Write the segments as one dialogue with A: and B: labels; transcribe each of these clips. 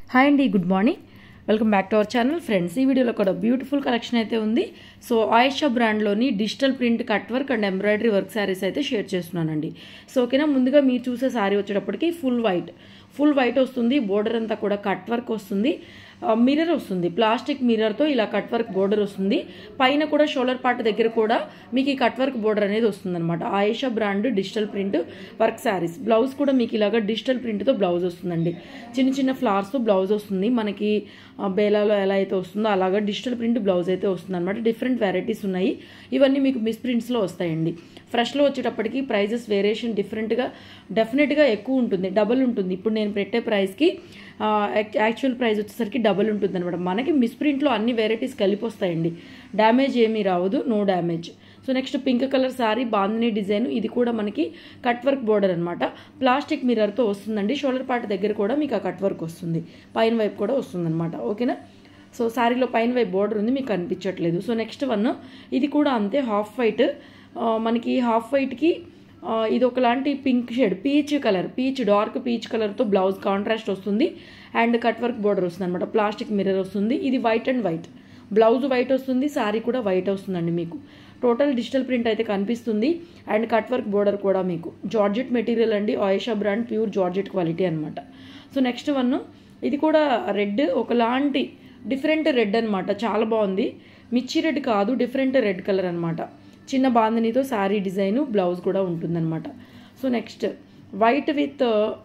A: hi అండి good morning welcome back to our channel friends ఈ వీడియోలో కూడా బ్యూటిఫుల్ కలెక్షన్ అయితే ఉంది సో ఆయిషా బ్రాండ్లోని digital print cut work and embroidery work saris అయితే షేర్ చేస్తున్నానండి సో ఓకేనా ముందుగా మీరు చూసే శారీ వచ్చేటప్పటికి ఫుల్ వైట్ ఫుల్ వైట్ వస్తుంది బోర్డర్ అంతా కూడా కట్ వర్క్ వస్తుంది మిర్రర్ వస్తుంది ప్లాస్టిక్ మిర్రర్తో ఇలా కట్ వర్క్ బోర్డర్ వస్తుంది పైన కూడా షోల్డర్ పార్ట్ దగ్గర కూడా మీకు ఈ కట్ వర్క్ బోర్డర్ అనేది వస్తుంది అనమాట Ayesha brand digital print work saris blouse కూడా మీకు ఇలాగా డిజిటల్ ప్రింట్తో బ్లౌజ్ వస్తుందండి చిన్న చిన్న ఫ్లవర్స్తో బ్లౌజ్ వస్తుంది మనకి ఆ, బేలాలో ఎలా అయితే వస్తుందో అలాగా డిజిటల్ ప్రింట్ బ్లౌజ్ అయితే వస్తుంది అనమాట డిఫరెంట్ వెరైటీస్ ఉన్నాయి ఇవన్నీ మీకు మిస్ ప్రింట్స్లో వస్తాయండి ఫ్రెష్లో వచ్చేటప్పటికి ప్రైజెస్ వేరియేషన్ డిఫరెంట్గా డెఫినెట్గా ఎక్కువ ఉంటుంది డబుల్ ఉంటుంది ఇప్పుడు నేను పెట్టే ప్రైస్కి యాక్చువల్ ప్రైస్ వచ్చేసరికి డబుల్ ఉంటుంది అనమాట మనకి మిస్ ప్రింట్లో అన్ని వెరైటీస్ కలిపి వస్తాయండి డ్యామేజ్ ఏమీ రావదు no damage so next pink colour sari bandhani design ఇది కూడా మనకి కట్ వర్క్ బోర్డర్ అనమాట ప్లాస్టిక్ మిర్రర్తో వస్తుందండి షోల్డర్ పార్ట్ దగ్గర కూడా మీకు ఆ కట్ వర్క్ వస్తుంది పైన వైపు కూడా వస్తుంది అనమాట ఓకేనా సో శారీలో పైన వైపు బోర్డర్ ఉంది మీకు కనిపించట్లేదు సో నెక్స్ట్ వన్ ఇది కూడా అంతే హాఫ్ వైట్ మనకి హాఫ్ వైట్కి ఇది ఒకలాంటి pink shade peach colour peach dark peach కలర్తో బ్లౌజ్ కాంట్రాస్ట్ వస్తుంది అండ్ కట్ వర్క్ బోర్డర్ వస్తుంది అనమాట ప్లాస్టిక్ మిర్రర్ వస్తుంది ఇది white and white blouse white వస్తుంది శారీ కూడా వైట్ వస్తుందండి మీకు టోటల్ డిజిటల్ ప్రింట్ అయితే కనిపిస్తుంది అండ్ కట్ వర్క్ బోర్డర్ కూడా మీకు జార్జెట్ మెటీరియల్ అండి Ayesha brand pure georgette quality అనమాట సో నెక్స్ట్ వన్ ఇది కూడా రెడ్ ఒకలాంటి డిఫరెంట్ రెడ్ అనమాట చాలా బాగుంది మిర్చి రెడ్ కాదు డిఫరెంట్ రెడ్ కలర్ అనమాట చిన్న బాందనీతో శారీ డిజైన్ బ్లౌజ్ కూడా ఉంటుందన్నమాట so next white with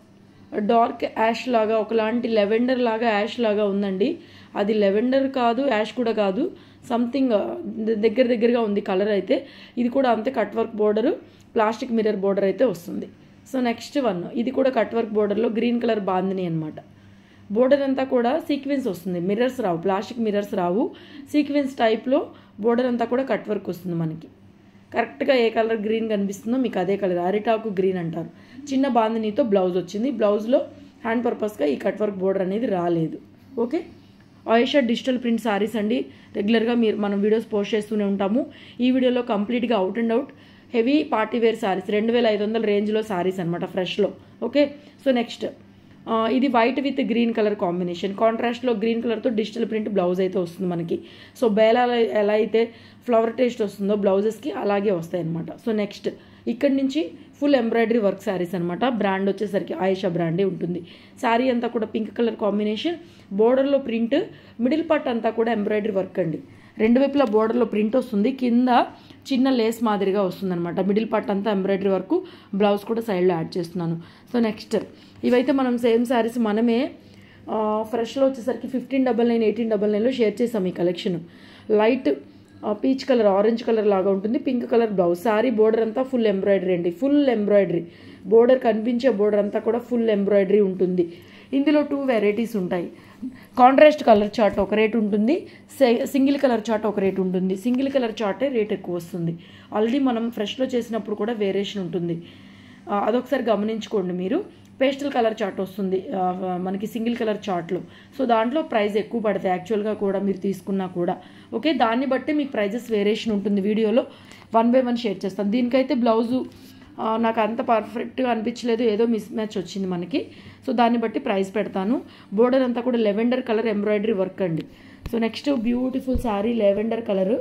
A: dark ash లాగా ఒకలాంటి లెవెండర్ లాగా యాష్ లాగా ఉందండి అది లెవెండర్ కాదు యాష్ కూడా కాదు సంథింగ్ దగ్గర దగ్గరగా ఉంది కలర్ అయితే ఇది కూడా అంతే cut work border plastic mirror border అయితే వస్తుంది సో నెక్స్ట్ వన్ ఇది కూడా కట్ వర్క్ బోర్డర్లో గ్రీన్ కలర్ బాందిని అనమాట బోర్డర్ అంతా కూడా సీక్వెన్స్ వస్తుంది మిర్రర్స్ రావు ప్లాస్టిక్ మిర్రర్స్ రావు సీక్వెన్స్ టైప్లో బోర్డర్ అంతా కూడా కట్ వర్క్ వస్తుంది మనకి కరెక్ట్గా ఏ కలర్ గ్రీన్ కనిపిస్తుందో మీకు అదే కలర్ అరిటాకు గ్రీన్ అంటారు చిన్న బాందినీతో బ్లౌజ్ వచ్చింది బ్లౌజ్లో హ్యాండ్ పర్పస్గా ఈ కట్ వర్క్ బోర్డర్ అనేది రాలేదు okay Ayesha digital print saris అండి రెగ్యులర్గా మీరు మనం వీడియోస్ పోస్ట్ చేస్తూనే ఉంటాము ఈ వీడియోలో కంప్లీట్గా out and out heavy party wear saris రెండు వేల ఐదు వందల రేంజ్లో సారీస్ అనమాట ఫ్రెష్లో ఓకే సో నెక్స్ట్ ఆ, ఇది white with green colour combination కాంట్రాస్ట్లో గ్రీన్ కలర్తో డిజిటల్ ప్రింట్ బ్లౌజ్ అయితే వస్తుంది మనకి సో బేలాల ఎలా అయితే ఫ్లవర్ టేస్ట్ వస్తుందో బ్లౌజెస్కి అలాగే వస్తాయి అనమాట సో నెక్స్ట్ ఇక్కడి నుంచి ఫుల్ ఎంబ్రాయిడరీ వర్క్ శారీస్ అనమాట బ్రాండ్ వచ్చేసరికి ఆయేషా బ్రాండే ఉంటుంది శారీ అంతా కూడా పింక్ కలర్ కాంబినేషన్ బోర్డర్లో ప్రింట్ మిడిల్ పార్ట్ అంతా కూడా ఎంబ్రాయిడరీ వర్క్ అండి రెండు వైపులా బోర్డర్లో ప్రింట్ వస్తుంది కింద చిన్న లేస్ మాదిరిగా వస్తుంది అనమాట మిడిల్ పార్ట్ అంతా ఎంబ్రాయిడరీ వర్క్ బ్లౌజ్ కూడా సైడ్లో యాడ్ చేస్తున్నాను సో నెక్స్ట్ ఇవైతే మనం సేమ్ శారీస్ మనమే ఆ, ఫ్రెష్లో వచ్చేసరికి fifteen double nine eighteen double నైన్లో షేర్ చేసాం ఈ కలెక్షన్ లైట్ ఆ, పీచ్ కలర్ ఆరెంజ్ కలర్ లాగా ఉంటుంది pink colour blouse sari border అంతా ఫుల్ ఎంబ్రాయిడరీ అండి ఫుల్ ఎంబ్రాయిడరీ బోర్డర్ కనిపించే బోర్డర్ అంతా కూడా ఫుల్ ఎంబ్రాయిడరీ ఉంటుంది ఇందులో టూ వెరైటీస్ ఉంటాయి కాంట్రాస్ట్ కలర్ చార్ట్ ఒక రేట్ ఉంటుంది సే- సింగిల్ కలర్ చార్ట్ ఒక రేట్ ఉంటుంది సింగిల్ కలర్ చార్టే రేట్ ఎక్కువ వస్తుంది ఆల్రెడీ మనం ఫ్రెష్లో చేసినప్పుడు కూడా వేరియేషన్ ఉంటుంది ఆ, అదొకసారి గమనించుకోండి మీరు పేస్టల్ కలర్ చార్ట్ వస్తుంది ఆ, మనకి సింగిల్ కలర్ చార్ట్లో సో దాంట్లో ప్రైస్ ఎక్కువ పడతాయి యాక్చువల్గా కూడా మీరు తీసుకున్నా కూడా ఓకే దాన్ని బట్టి మీకు ప్రైజెస్ వేరియేషన్ ఉంటుంది వీడియోలో వన్ బై వన్ షేర్ చేస్తాను దీనికైతే బ్లౌజు ఆ, నాకు అంత పర్ఫెక్ట్గా అనిపించలేదు ఏదో మిస్ మ్యాచ్ వచ్చింది మనకి సో దాన్ని బట్టి ప్రైస్ పెడతాను బోర్డర్ అంతా కూడా లెవెండర్ కలర్ ఎంబ్రాయిడరీ వర్క్ అండి so next beautiful sari lavender colour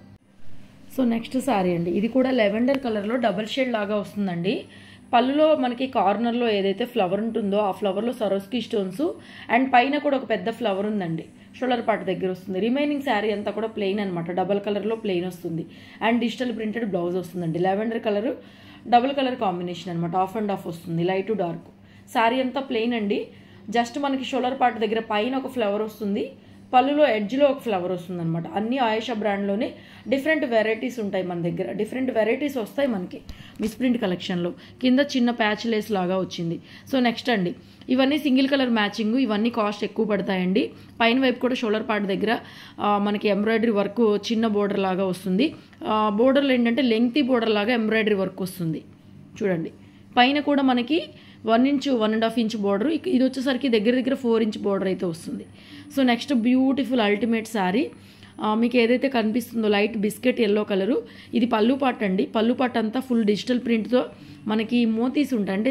A: so next sari అండి ఇది కూడా లెవెండర్ కలర్లో డబల్ షేడ్ లాగా వస్తుందండి పళ్ళులో మనకి కార్నర్లో ఏదైతే ఫ్లవర్ ఉంటుందో ఆ ఫ్లవర్లో సరోస్కి స్టోన్స్ అండ్ పైన కూడా ఒక పెద్ద ఫ్లవర్ ఉందండి షోల్డర్ పార్ట్ దగ్గర వస్తుంది రిమైనింగ్ శారీ అంతా కూడా ప్లెయిన్ అనమాట డబల్ కలర్లో ప్లెయిన్ వస్తుంది అండ్ డిజిటల్ ప్రింటెడ్ బ్లౌజ్ వస్తుందండి lavender colour double colour combination అనమాట ఆఫ్ అండ్ ఆఫ్ వస్తుంది లైట్ టు డార్క్ శారీ అంతా ప్లెయిన్ అండి జస్ట్ మనకి షోల్డర్ పార్ట్ దగ్గర పైన ఒక ఫ్లవర్ వస్తుంది పళ్ళులో ఎడ్జ్లో ఒక ఫ్లవర్ వస్తుంది అనమాట అన్ని ఆయేషా బ్రాండ్లోనే డిఫరెంట్ వెరైటీస్ ఉంటాయి మన దగ్గర డిఫరెంట్ వెరైటీస్ వస్తాయి మనకి మిస్ ప్రింట్ కలెక్షన్లో కింద చిన్న ప్యాచ్ లేస్ లాగా వచ్చింది సో నెక్స్ట్ అండి ఇవన్నీ సింగిల్ కలర్ మ్యాచింగ్ ఇవన్నీ కాస్ట్ ఎక్కువ పడతాయండి పైన వైపు కూడా షోల్డర్ పార్ట్ దగ్గర ఆ, మనకి ఎంబ్రాయిడరీ వర్క్ చిన్న బోర్డర్ లాగా వస్తుంది బోర్డర్లో ఏంటంటే లెంగ్తీ బోర్డర్ లాగా ఎంబ్రాయిడరీ వర్క్ వస్తుంది చూడండి పైన కూడా మనకి one inch one and half inch border ఇది వచ్చేసరికి దగ్గర దగ్గర ఫోర్ ఇంచ్ బార్డర్ అయితే వస్తుంది so next beautiful ultimate sari మీకు ఏదైతే కనిపిస్తుందో లైట్ బిస్కెట్ ఎల్లో కలరు ఇది పళ్ళు పాట్ అండి పళ్ళు పాట్ అంతా ఫుల్ డిజిటల్ ప్రింట్తో మనకి మోతీస్ ఉంటాయి అంటే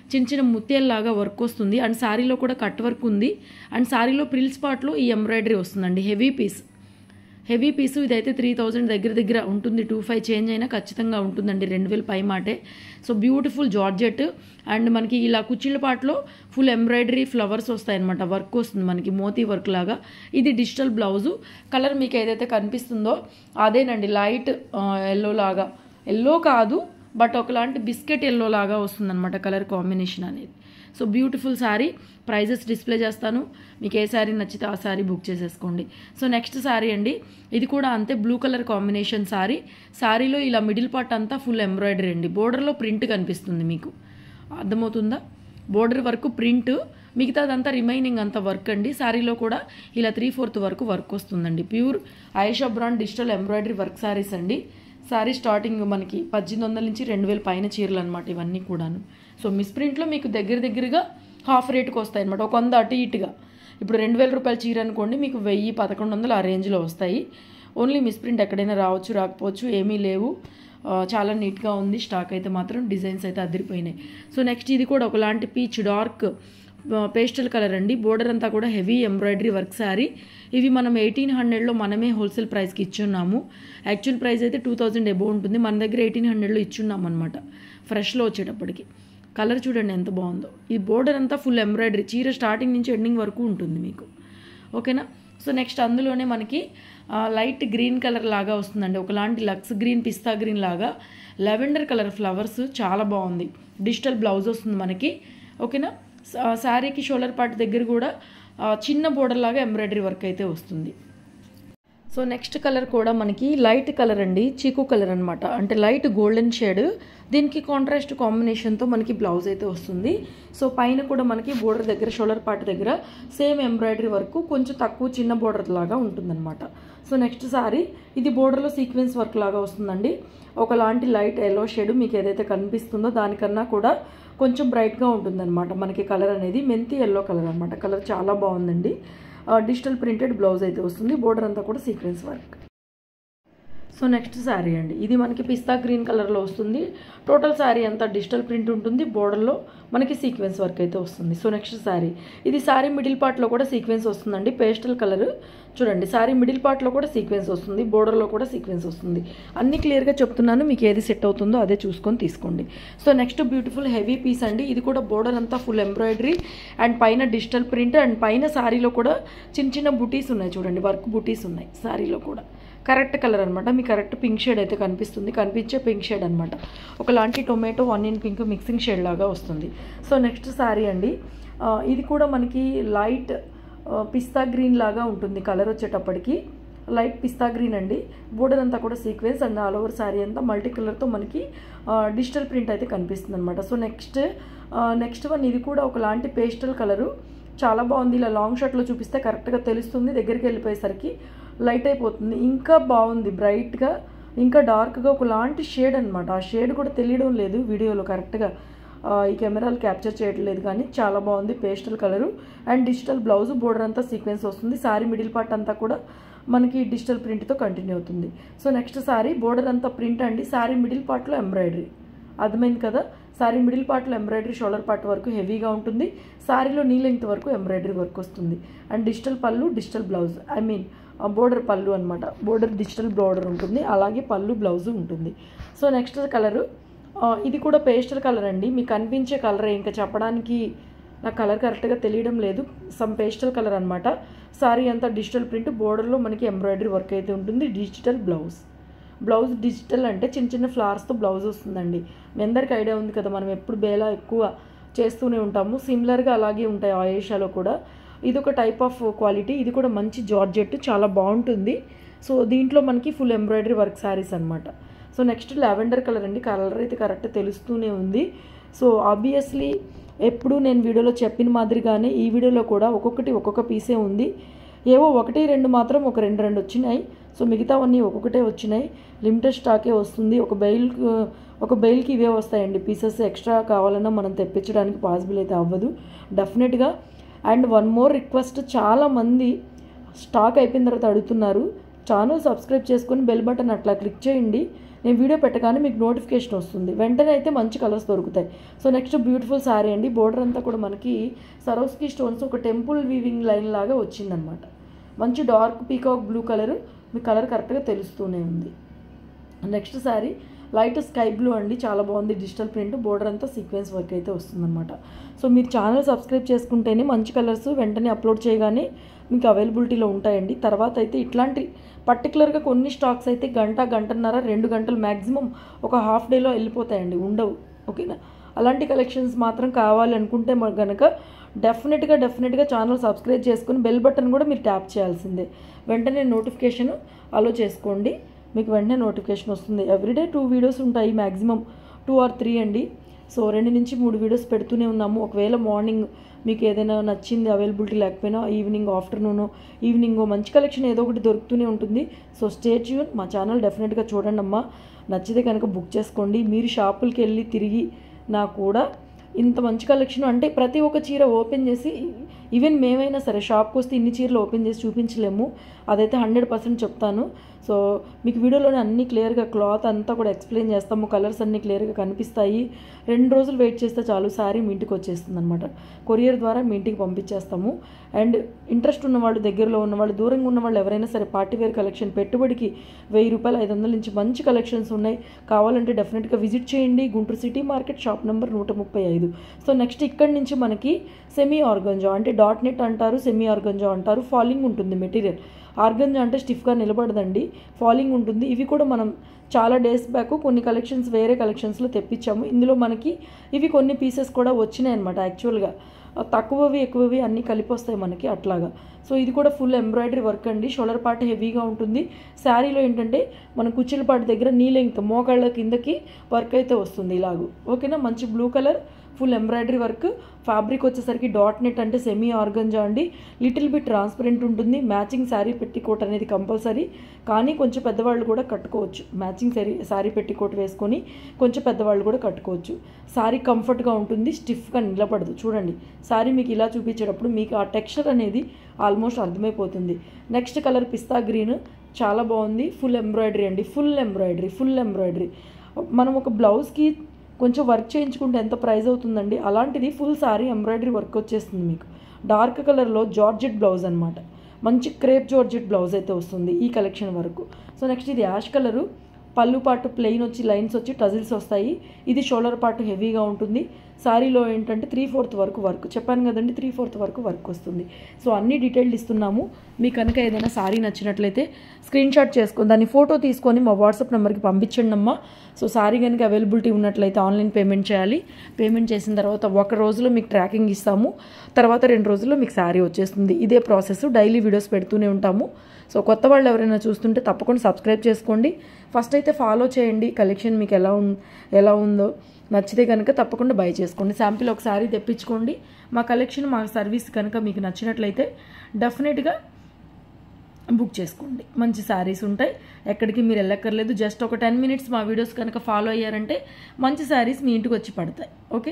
A: చిన్న చిన్న ముత్యాలలాగా వర్క్ వస్తుంది అండ్ శారీలో కూడా కట్ వర్క్ ఉంది అండ్ శారీలో ప్రిల్స్ పార్ట్లో ఈ ఎంబ్రాయిడరీ వస్తుందండి హెవీ పీస్ హెవీ పీసు ఇదైతే త్రీ థౌజండ్ దగ్గర దగ్గర ఉంటుంది టూ ఫైవ్ చేంజ్ అయినా ఖచ్చితంగా ఉంటుందండి రెండు వేలు పై మాటే సో బ్యూటిఫుల్ జార్జెట్ అండ్ మనకి ఇలా కుచ్చిళ్ళ పాటలో ఫుల్ ఎంబ్రాయిడరీ ఫ్లవర్స్ వస్తాయన్నమాట వర్క్ వస్తుంది మనకి మోతీ వర్క్ లాగా ఇది డిజిటల్ బ్లౌజు కలర్ మీకు ఏదైతే కనిపిస్తుందో అదేనండి లైట్ ఎల్లో లాగా ఎల్లో కాదు బట్ ఒకలాంటి బిస్కెట్ ఎల్లో లాగా వస్తుందన్నమాట కలర్ కాంబినేషన్ అనేది so beautiful sari prices display చేస్తాను మీకు ఏ శారీ నచ్చితే ఆ శారీ బుక్ చేసేసుకోండి సో నెక్స్ట్ శారీ అండి ఇది కూడా అంతే బ్లూ కలర్ కాంబినేషన్ శారీ శారీలో ఇలా మిడిల్ పార్ట్ అంతా ఫుల్ ఎంబ్రాయిడరీ అండి బోర్డర్లో ప్రింట్ కనిపిస్తుంది మీకు అర్థమవుతుందా బోర్డర్ వరకు ప్రింట్ మిగతాదంతా రిమైనింగ్ అంతా వర్క్ అండి శారీలో కూడా ఇలా త్రీ ఫోర్త్ వరకు వర్క్ వస్తుందండి pure Ayesha brand digital embroidery work saris అండి శారీ స్టార్టింగ్ మనకి పద్దెనిమిది వందల నుంచి రెండు వేల పైన చీరలు అనమాట ఇవన్నీ కూడాను సో మిస్ ప్రింట్లో మీకు దగ్గర దగ్గరగా హాఫ్ రేట్కి వస్తాయి అనమాట ఒక వంద అటు ఇటుగా ఇప్పుడు రెండు వేల రూపాయల చీర అనుకోండి మీకు వెయ్యి పదకొండు వందలు ఆ రేంజ్లో వస్తాయి ఓన్లీ మిస్ ప్రింట్ ఎక్కడైనా రావచ్చు రాకపోవచ్చు ఏమీ లేవు చాలా నీట్గా ఉంది స్టాక్ అయితే మాత్రం డిజైన్స్ అయితే అదిరిపోయినాయి సో నెక్స్ట్ ఇది కూడా ఒకలాంటి పీచ్ డార్క్ పేస్టల్ కలర్ అండి బోర్డర్ అంతా కూడా హెవీ ఎంబ్రాయిడరీ వర్క్ శారీ ఇవి మనం ఎయిటీన్ హండ్రెడ్లో మనమే హోల్సేల్ ప్రైస్కి ఇచ్చున్నాము యాక్చువల్ ప్రైస్ అయితే టూ థౌజండ్ ఎబో ఉంటుంది మన దగ్గర ఎయిటీన్ హండ్రెడ్లో ఇచ్చున్నాం అనమాట ఫ్రెష్లో వచ్చేటప్పటికి కలర్ చూడండి ఎంత బాగుందో ఈ బోర్డర్ అంతా ఫుల్ ఎంబ్రాయిడరీ చీర స్టార్టింగ్ నుంచి ఎండింగ్ వరకు ఉంటుంది మీకు ఓకేనా సో నెక్స్ట్ అందులోనే మనకి లైట్ గ్రీన్ కలర్ లాగా వస్తుందండి ఒకలాంటి లక్స్ గ్రీన్ పిస్తా గ్రీన్ లాగా లెవెండర్ కలర్ ఫ్లవర్స్ చాలా బాగుంది డిజిటల్ బ్లౌజ్ వస్తుంది మనకి ఓకేనా శారీకి షోల్డర్ పార్ట్ దగ్గర కూడా చిన్న బోర్డర్ లాగా ఎంబ్రాయిడరీ వర్క్ అయితే వస్తుంది సో నెక్స్ట్ కలర్ కూడా మనకి లైట్ కలర్ అండి చీకు కలర్ అనమాట అంటే లైట్ గోల్డెన్ షేడ్ దీనికి కాంట్రాస్ట్ కాంబినేషన్తో మనకి బ్లౌజ్ అయితే వస్తుంది సో పైన కూడా మనకి బోర్డర్ దగ్గర షోల్డర్ పార్ట్ దగ్గర సేమ్ ఎంబ్రాయిడరీ వర్క్ కొంచెం తక్కువ చిన్న బోర్డర్ లాగా ఉంటుందన్నమాట సో నెక్స్ట్ సారీ ఇది బోర్డర్లో సీక్వెన్స్ వర్క్ లాగా వస్తుందండి ఒకలాంటి లైట్ ఎల్లో షేడ్ మీకు ఏదైతే కనిపిస్తుందో దానికన్నా కూడా కొంచెం బ్రైట్గా ఉంటుందన్నమాట మనకి కలర్ అనేది మెంతి ఎల్లో కలర్ అనమాట కలర్ చాలా బాగుందండి డిజిటల్ ప్రింటెడ్ బ్లౌజ్ అయితే వస్తుంది బోర్డర్ అంతా కూడా sequence work so next sari అండి ఇది మనకి పిస్తా గ్రీన్ కలర్లో వస్తుంది టోటల్ శారీ అంతా డిజిటల్ ప్రింట్ ఉంటుంది బోర్డర్లో మనకి సీక్వెన్స్ వర్క్ అయితే వస్తుంది సో నెక్స్ట్ శారీ ఇది శారీ మిడిల్ పార్ట్లో కూడా సీక్వెన్స్ వస్తుందండి పేస్టల్ కలర్ చూడండి శారీ మిడిల్ పార్ట్లో కూడా సీక్వెన్స్ వస్తుంది బోర్డర్లో కూడా సీక్వెన్స్ వస్తుంది అన్ని క్లియర్గా చెప్తున్నాను మీకు ఏది సెట్ అవుతుందో అదే చూసుకొని తీసుకోండి so next beautiful heavy piece అండి ఇది కూడా బోర్డర్ అంతా ఫుల్ ఎంబ్రాయిడరీ అండ్ పైన డిజిటల్ ప్రింట్ అండ్ పైన శారీలో కూడా చిన్న చిన్న బుటీస్ ఉన్నాయి చూడండి వర్క్ బుటీస్ ఉన్నాయి శారీలో కూడా కరెక్ట్ కలర్ అనమాట మీ కరెక్ట్ పింక్ షేడ్ అయితే కనిపిస్తుంది కనిపించే పింక్ షేడ్ అనమాట ఒకలాంటి tomato onion pink mixing shade లాగా వస్తుంది సో నెక్స్ట్ శారీ అండి ఇది కూడా మనకి లైట్ పిస్తా గ్రీన్ లాగా ఉంటుంది కలర్ వచ్చేటప్పటికి లైట్ పిస్తా గ్రీన్ అండి బోర్డర్ అంతా కూడా sequence and all over sari అంతా మల్టీ కలర్తో మనకి డిజిటల్ ప్రింట్ అయితే కనిపిస్తుంది అనమాట సో నెక్స్ట్ నెక్స్ట్ వన్ ఇది కూడా ఒకలాంటి పేస్టల్ కలరు చాలా బాగుంది ఇలా లాంగ్ షర్ట్లో చూపిస్తే కరెక్ట్గా తెలుస్తుంది దగ్గరికి వెళ్ళిపోయేసరికి లైట్ అయిపోతుంది ఇంకా బాగుంది బ్రైట్గా ఇంకా డార్క్గా ఒకలాంటి షేడ్ అనమాట ఆ షేడ్ కూడా తెలియడం లేదు వీడియోలో కరెక్ట్గా ఈ కెమెరాలు క్యాప్చర్ చేయట్లేదు కానీ చాలా బాగుంది pastel colour and digital blouse border అంతా సీక్వెన్స్ వస్తుంది సారీ మిడిల్ పార్ట్ అంతా కూడా మనకి డిజిటల్ ప్రింట్తో కంటిన్యూ అవుతుంది సో నెక్స్ట్ సారీ బోర్డర్ అంతా ప్రింట్ అండి సారీ మిడిల్ పార్ట్లో ఎంబ్రాయిడరీ అర్థమైంది కదా సారీ మిడిల్ పార్ట్లో ఎంబ్రాయిడరీ షోల్డర్ పార్ట్ వరకు హెవీగా ఉంటుంది సారీలో నీ లెంగ్త్ వరకు ఎంబ్రాయిడరీ వర్క్ వస్తుంది అండ్ డిజిటల్ పళ్ళు digital blouse I mean border పళ్ళు అనమాట బోర్డర్ డిజిటల్ బోర్డర్ ఉంటుంది అలాగే పళ్ళు బ్లౌజ్ ఉంటుంది సో నెక్స్ట్ కలరు ఇది కూడా పేస్టల్ కలర్ అండి మీకు కనిపించే కలరే ఇంకా చెప్పడానికి నాకు కలర్ కరెక్ట్గా తెలియడం లేదు సమ్ పేస్టల్ కలర్ అనమాట సారీ అంతా డిజిటల్ ప్రింట్ బోర్డర్లో మనకి ఎంబ్రాయిడరీ వర్క్ అయితే ఉంటుంది డిజిటల్ బ్లౌజ్ బ్లౌజ్ డిజిటల్ అంటే చిన్న చిన్న ఫ్లవర్స్తో బ్లౌజ్ వస్తుందండి మీ అందరికి ఐడియా ఉంది కదా మనం ఎప్పుడు బేలా ఎక్కువ చేస్తూనే ఉంటాము సిమిలర్గా అలాగే ఉంటాయి ఆయేషాలో కూడా ఇది ఒక టైప్ ఆఫ్ క్వాలిటీ ఇది కూడా మంచి జార్జెట్ చాలా బాగుంటుంది సో దీంట్లో మనకి ఫుల్ ఎంబ్రాయిడరీ వర్క్ శారీస్ అనమాట సో నెక్స్ట్ లావెండర్ కలర్ అండి కలర్ అయితే కరెక్ట్ తెలుస్తూనే ఉంది సో ఆబ్వియస్లీ ఎప్పుడు నేను వీడియోలో చెప్పిన మాదిరిగానే ఈ వీడియోలో కూడా ఒక్కొక్కటి ఒక్కొక్క పీసే ఉంది ఏవో ఒకటి రెండు మాత్రం ఒక రెండు రెండు వచ్చినాయి సో మిగతావన్నీ ఒక్కొక్కటే వచ్చినాయి లిమిటెడ్ స్టాకే వస్తుంది ఒక బెయిల్ ఒక బెయిల్కి ఇవే వస్తాయండి పీసెస్ ఎక్స్ట్రా కావాలన్నా మనం తెప్పించడానికి పాసిబుల్ అయితే అవ్వదు డెఫినెట్గా అండ్ వన్ మోర్ రిక్వెస్ట్ చాలామంది స్టాక్ అయిపోయిన తర్వాత అడుగుతున్నారు ఛానల్ సబ్స్క్రైబ్ చేసుకొని బెల్ బటన్ అట్లా క్లిక్ చేయండి నేను వీడియో పెట్టగానే మీకు నోటిఫికేషన్ వస్తుంది వెంటనే అయితే మంచి కలర్స్ దొరుకుతాయి సో నెక్స్ట్ బ్యూటిఫుల్ శారీ అండి బోర్డర్ అంతా కూడా మనకి సరోస్కి స్టోన్స్ ఒక టెంపుల్ వీవింగ్ లైన్ లాగా వచ్చిందనమాట మంచి డార్క్ పీకాక్ బ్లూ కలర్ మీ కలర్ కరెక్ట్గా తెలుస్తూనే ఉంది next sari light sky blue అండి చాలా బాగుంది డిజిటల్ ప్రింట్ బోర్డర్ అంతా సీక్వెన్స్ వర్క్ అయితే వస్తుందన్నమాట సో మీరు ఛానల్ సబ్స్క్రైబ్ చేసుకుంటేనే మంచి కలర్స్ వెంటనే అప్లోడ్ చేయగానే మీకు అవైలబిలిటీలో ఉంటాయండి తర్వాత అయితే ఇట్లాంటి పర్టికులర్గా కొన్ని స్టాక్స్ అయితే గంట గంటన్నర రెండు గంటలు మ్యాక్సిమం ఒక హాఫ్ డేలో వెళ్ళిపోతాయండి ఉండవు ఓకేనా అలాంటి కలెక్షన్స్ మాత్రం కావాలి అనుకుంటే మరి కనుక డెఫినెట్గా డెఫినెట్గా ఛానల్ సబ్స్క్రైబ్ చేసుకుని బెల్ బటన్ కూడా మీరు ట్యాప్ చేయాల్సిందే వెంటనే నోటిఫికేషన్ అలో చేసుకోండి మీకు వెంటనే నోటిఫికేషన్ వస్తుంది ఎవ్రీడే టూ వీడియోస్ ఉంటాయి మ్యాక్సిమం టూ ఆర్ త్రీ అండి సో రెండు నుంచి మూడు వీడియోస్ పెడుతూనే ఉన్నాము ఒకవేళ మార్నింగ్ మీకు ఏదైనా నచ్చింది అవైలబిలిటీ లేకపోయినా ఈవినింగ్ ఆఫ్టర్నూన్ ఈవినింగ్ మంచి కలెక్షన్ ఏదో ఒకటి దొరుకుతూనే ఉంటుంది సో స్టే ట్యూన్ మా ఛానల్ డెఫినెట్గా చూడండి అమ్మా నచ్చితే కనుక బుక్ చేసుకోండి మీరు షాపులకి వెళ్ళి తిరిగి నా కూడా ఇంత మంచి కలెక్షన్ అంటే ప్రతి ఒక్క చీర ఓపెన్ చేసి ఈవెన్ మేమైనా సరే షాప్కి వస్తే ఇన్ని చీరలు ఓపెన్ చేసి చూపించలేము అదైతే హండ్రెడ్ పర్సెంట్ చెప్తాను సో మీకు వీడియోలోనే అన్ని క్లియర్గా క్లాత్ అంతా కూడా ఎక్స్ప్లెయిన్ చేస్తాము కలర్స్ అన్నీ క్లియర్గా కనిపిస్తాయి రెండు రోజులు వెయిట్ చేస్తే చాలు సారీ మీ ఇంటికి వచ్చేస్తుంది అనమాట కొరియర్ ద్వారా మీ ఇంటికి పంపించేస్తాము అండ్ ఇంట్రెస్ట్ ఉన్నవాళ్ళు దగ్గరలో ఉన్నవాళ్ళు దూరంగా ఉన్నవాళ్ళు ఎవరైనా సరే పార్టీ వేర్ కలెక్షన్ పెట్టుబడికి వెయ్యి రూపాయలు ఐదు వందల నుంచి మంచి కలెక్షన్స్ ఉన్నాయి కావాలంటే డెఫినెట్గా విజిట్ చేయండి Guntur city market shop number నూట ముప్పై ఐదు సో నెక్స్ట్ ఇక్కడి నుంచి మనకి సెమీ ఆర్గంజా అంటే డాట్ నెట్ అంటారు సెమీ ఆర్గంజా అంటారు ఫాలింగ్ ఉంటుంది మెటీరియల్ ఆర్గంజా అంటే స్టిఫ్గా నిలబడదండి ఫాలింగ్ ఉంటుంది ఇవి కూడా మనం చాలా డేస్ బ్యాక్ కొన్ని కలెక్షన్స్ వేరే కలెక్షన్స్లో తెప్పించాము ఇందులో మనకి ఇవి కొన్ని పీసెస్ కూడా వచ్చినాయి అనమాట యాక్చువల్గా తక్కువవి ఎక్కువవి అన్నీ కలిపి వస్తాయి మనకి అట్లాగా సో ఇది కూడా ఫుల్ ఎంబ్రాయిడరీ వర్క్ అండి షోల్డర్ పార్ట్ హెవీగా ఉంటుంది శారీలో ఏంటంటే మన కుచ్చిల పార్ట్ దగ్గర నీ లెంగ్త్ మోకాళ్ళ కిందకి వర్క్ అయితే వస్తుంది ఇలాగూ ఓకేనా మంచి blue colour full embroidery work fabric వచ్చేసరికి డాట్ నెట్ అంటే సెమీ ఆర్గంజా అండి లిటిల్ బిట్ ట్రాన్స్పరెంట్ ఉంటుంది మ్యాచింగ్ శారీ పెట్టికోట్ అనేది కంపల్సరీ కానీ కొంచెం పెద్దవాళ్ళు కూడా కట్టుకోవచ్చు మ్యాచింగ్ శారీ శారీ పెట్టికోట్ వేసుకొని కొంచెం పెద్దవాళ్ళు కూడా కట్టుకోవచ్చు శారీ కంఫర్ట్గా ఉంటుంది స్టిఫ్గా నిలబడదు చూడండి శారీ మీకు ఇలా చూపించేటప్పుడు మీకు ఆ టెక్స్చర్ అనేది ఆల్మోస్ట్ అర్థమైపోతుంది నెక్స్ట్ కలర్ పిస్తా గ్రీన్ చాలా బాగుంది ఫుల్ ఎంబ్రాయిడరీ అండి ఫుల్ ఎంబ్రాయిడరీ ఫుల్ ఎంబ్రాయిడరీ మనం ఒక బ్లౌజ్కి కొంచెం వర్క్ చేయించుకుంటే ఎంత ప్రైస్ అవుతుందండి అలాంటిది ఫుల్ శారీ ఎంబ్రాయిడరీ వర్క్ వచ్చేస్తుంది మీకు డార్క్ కలర్లో జార్జెట్ బ్లౌజ్ అనమాట మంచి క్రేప్ జార్జెట్ బ్లౌజ్ అయితే వస్తుంది ఈ కలెక్షన్ వరకు సో నెక్స్ట్ ఇది యాష్ కలరు పళ్ళు పాటు ప్లెయిన్ వచ్చి లైన్స్ వచ్చి టజిల్స్ వస్తాయి ఇది షోల్డర్ పార్ట్ హెవీగా ఉంటుంది శారీలో ఏంటంటే త్రీ ఫోర్త్ వరకు వర్క్ చెప్పాను కదండి త్రీ ఫోర్త్ వరకు వర్క్ వస్తుంది సో అన్ని డీటెయిల్ ఇస్తున్నాము మీకు కనుక ఏదైనా శారీ నచ్చినట్లయితే స్క్రీన్ షాట్ చేసుకొని దాన్ని ఫోటో తీసుకొని మా వాట్సాప్ నెంబర్కి పంపించండి అమ్మా సో శారీ కనుక అవైలబిలిటీ ఉన్నట్లయితే ఆన్లైన్ పేమెంట్ చేయాలి పేమెంట్ చేసిన తర్వాత ఒక రోజులో మీకు ట్రాకింగ్ ఇస్తాము తర్వాత రెండు రోజుల్లో మీకు శారీ వచ్చేస్తుంది ఇదే ప్రాసెస్ డైలీ వీడియోస్ పెడుతూనే ఉంటాము సో కొత్త వాళ్ళు ఎవరైనా చూస్తుంటే తప్పకుండా సబ్స్క్రైబ్ చేసుకోండి ఫస్ట్ అయితే ఫాలో చేయండి కలెక్షన్ మీకు ఎలా ఉం ఎలా ఉందో నచ్చితే కనుక తప్పకుండా బై చేసుకోండి శాంపిల్ ఒక శారీ తెప్పించుకోండి మా కలెక్షన్ మా సర్వీస్ కనుక మీకు నచ్చినట్లయితే డెఫినెట్గా బుక్ చేసుకోండి మంచి శారీస్ ఉంటాయి ఎక్కడికి మీరు వెళ్ళక్కర్లేదు జస్ట్ ఒక టెన్ మినిట్స్ మా వీడియోస్ కనుక ఫాలో అయ్యారంటే మంచి శారీస్ మీ ఇంటికి వచ్చి పడతాయి ఓకే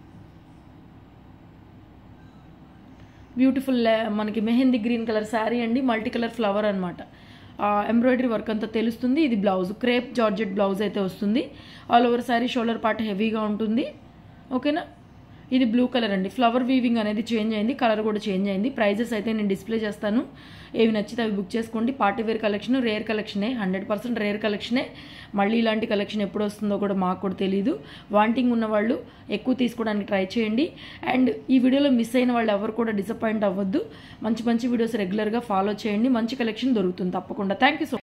A: బ్యూటిఫుల్ మనకి మెహందీ గ్రీన్ కలర్ శారీ అండి మల్టీ కలర్ ఫ్లవర్ అనమాట ఎంబ్రాయిడరీ వర్క్ అంతా తెలుస్తుంది ఇది బ్లౌజ్ క్రేప్ జార్జెట్ బ్లౌజ్ అయితే వస్తుంది all over sari shoulder part హెవీగా ఉంటుంది ఓకేనా ఇది బ్లూ కలర్ అండి ఫ్లవర్ వీవింగ్ అనేది చేంజ్ అయింది కలర్ కూడా చేంజ్ అయింది ప్రైజెస్ అయితే నేను డిస్ప్లే చేస్తాను ఏవి నచ్చితే అవి బుక్ చేసుకోండి పార్టీ వేర్ కలెక్షన్ రేర్ కలెక్షనే హండ్రెడ్ పర్సెంట్ రేర్ కలెక్షనే మళ్ళీ ఇలాంటి కలెక్షన్ ఎప్పుడు వస్తుందో కూడా మాకు కూడా తెలియదు వాంటింగ్ ఉన్న వాళ్ళు ఎక్కువ తీసుకోవడానికి ట్రై చేయండి అండ్ ఈ వీడియోలో మిస్ అయిన వాళ్ళు ఎవరు కూడా డిసప్పాయింట్ అవ్వద్దు మంచి మంచి వీడియోస్ రెగ్యులర్గా ఫాలో చేయండి మంచి కలెక్షన్ దొరుకుతుంది తప్పకుండా థ్యాంక్ యూ సో